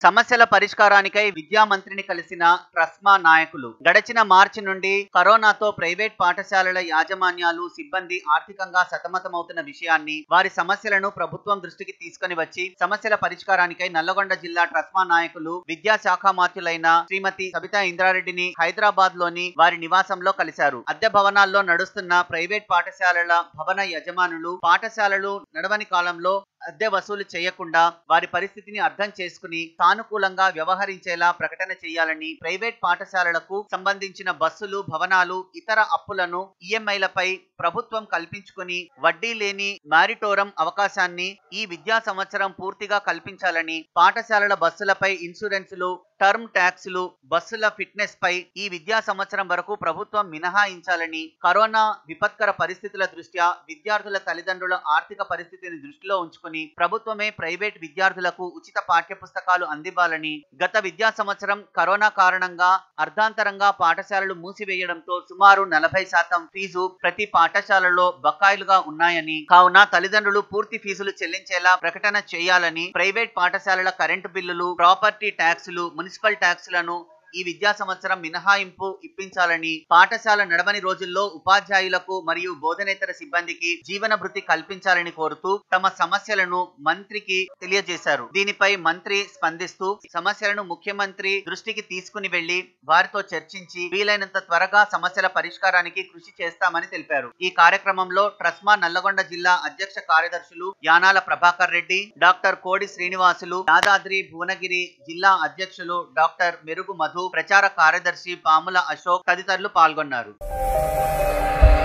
సమస్యల పరిష్కారానికై విద్యా మంత్రిని కలిసిన ట్రస్మా నాయకులు గడచిన మార్చి నుండి కరోనాతో ప్రైవేట్ పాఠశాలల యాజమాన్యాలు సిబ్బంది ఆర్థికంగా సతమతమవుతున్న విషయాన్ని వారి సమస్యలను ప్రభుత్వం దృష్టికి తీసుకొని వచ్చి సమస్యల పరిష్కారానికై నల్లగొండ జిల్లా ట్రస్మా నాయకులు విద్యాశాఖ మాత్యులైన శ్రీమతి సబితా ఇంద్రారెడ్డిని హైదరాబాద్ లోని వారి నివాసంలో కలిశారు అద్దె భవనాల్లో నడుస్తున్న ప్రైవేట్ పాఠశాలల భవన యజమానులు పాఠశాలలు నడవని కాలంలో అద్దె వసూలు చేయకుండా వారి పరిస్థితిని అర్థం చేసుకుని సానుకూలంగా వ్యవహరించేలా ప్రకటన చేయాలని ప్రైవేట్ పాఠశాలలకు సంబంధించిన బస్సులు భవనాలు ఇతర అప్పులను ఈఎంఐలపై ప్రభుత్వం కల్పించుకుని వడ్డీ లేని మారిటోరం అవకాశాన్ని ఈ విద్యా సంవత్సరం పూర్తిగా కల్పించాలని పాఠశాలల బస్సులపై ఇన్సూరెన్సులు టర్మ్ ట్యాక్సులు బస్సుల ఫిట్నెస్ పై ఈ విద్యా సంవత్సరం వరకు ప్రభుత్వం మినహాయించాలని కరోనా విపత్కర పరిస్థితుల దృష్ట్యా విద్యార్థుల తల్లిదండ్రుల ఆర్థిక పరిస్థితిని దృష్టిలో ఉంచుకుని ప్రభుత్వమే ప్రైవేట్ విద్యార్థులకు ఉచిత పాఠ్య పుస్తకాలు అందివ్వాలని గత విద్యా సంవత్సరం కరోనా కారణంగా అర్ధాంతరంగా పాఠశాలలు మూసివేయడంతో సుమారు నలభై శాతం ఫీజు ప్రతి పాఠశాలలో బకాయిలుగా ఉన్నాయని కావున తల్లిదండ్రులు పూర్తి ఫీజులు చెల్లించేలా ప్రకటన చేయాలని ప్రైవేట్ పాఠశాలల కరెంటు బిల్లులు ప్రాపర్టీ ట్యాక్సులు మున్సిపల్ ట్యాక్సులను ఈ విద్యా సంవత్సరం మినహాయింపు ఇప్పించాలని పాఠశాల నడవని రోజుల్లో ఉపాధ్యాయులకు మరియు బోధనేతర సిబ్బందికి జీవన భృతి కల్పించాలని కోరుతూ తమ సమస్యలను మంత్రికి తెలియజేశారు దీనిపై మంత్రి స్పందిస్తూ సమస్యలను ముఖ్యమంత్రి దృష్టికి తీసుకుని వెళ్లి వారితో చర్చించి వీలైనంత త్వరగా సమస్యల పరిష్కారానికి కృషి చేస్తామని తెలిపారు ఈ కార్యక్రమంలో ట్రస్మా నల్లగొండ జిల్లా అధ్యక్ష కార్యదర్శులు యానాల ప్రభాకర్ రెడ్డి డాక్టర్ కోడి శ్రీనివాసులు యాదాద్రి భువనగిరి జిల్లా అధ్యక్షులు డాక్టర్ మెరుగు మధు ప్రచార కార్యదర్శి పాముల అశోక్ తదితరులు పాల్గొన్నారు